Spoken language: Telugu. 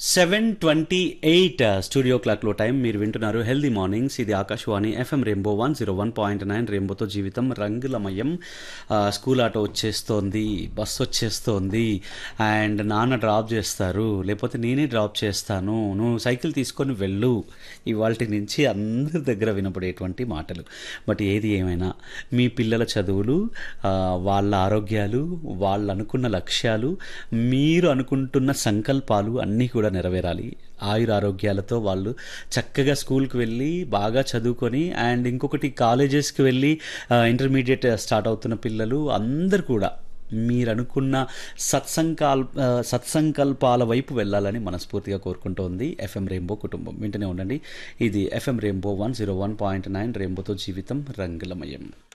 సెవెన్ ట్వంటీ ఎయిట్ స్టూడియో క్లాక్లో టైం మీరు వింటున్నారు హెల్దీ మార్నింగ్స్ ఇది Akashvani FM rainbow one zero one point nine రెయిన్బోతో జీవితం రంగులమయం ఆ, స్కూల్ ఆటో వచ్చేస్తోంది బస్సు వచ్చేస్తోంది అండ్ నాన్న డ్రాప్ చేస్తారు లేకపోతే నేనే డ్రాప్ చేస్తాను నువ్వు సైకిల్ తీసుకొని వెళ్ళు ఇవాళ నుంచి అందరి దగ్గర వినపడేటువంటి మాటలు బట్ ఏది ఏమైనా మీ పిల్లల చదువులు ఆ, వాళ్ళ ఆరోగ్యాలు వాళ్ళు అనుకున్న లక్ష్యాలు మీరు అనుకుంటున్న సంకల్పాలు అన్నీ కూడా నెరవేరాలి ఆయుర ఆరోగ్యాలతో వాళ్ళు చక్కగా స్కూల్కి వెళ్ళి బాగా చదువుకొని అండ్ ఇంకొకటి కాలేజెస్కి వెళ్ళి ఇంటర్మీడియట్ స్టార్ట్ అవుతున్న పిల్లలు అందరు కూడా మీరు అనుకున్న సత్సంకల్ ఆ, సత్సంకల్పాల వైపు వెళ్ళాలని మనస్ఫూర్తిగా కోరుకుంటోంది ఎఫ్ఎం రెయిన్బో కుటుంబం వింటూనే ఉండండి ఇది FM rainbow one zero one point nine రెయిన్బోతో జీవితం రంగులమయం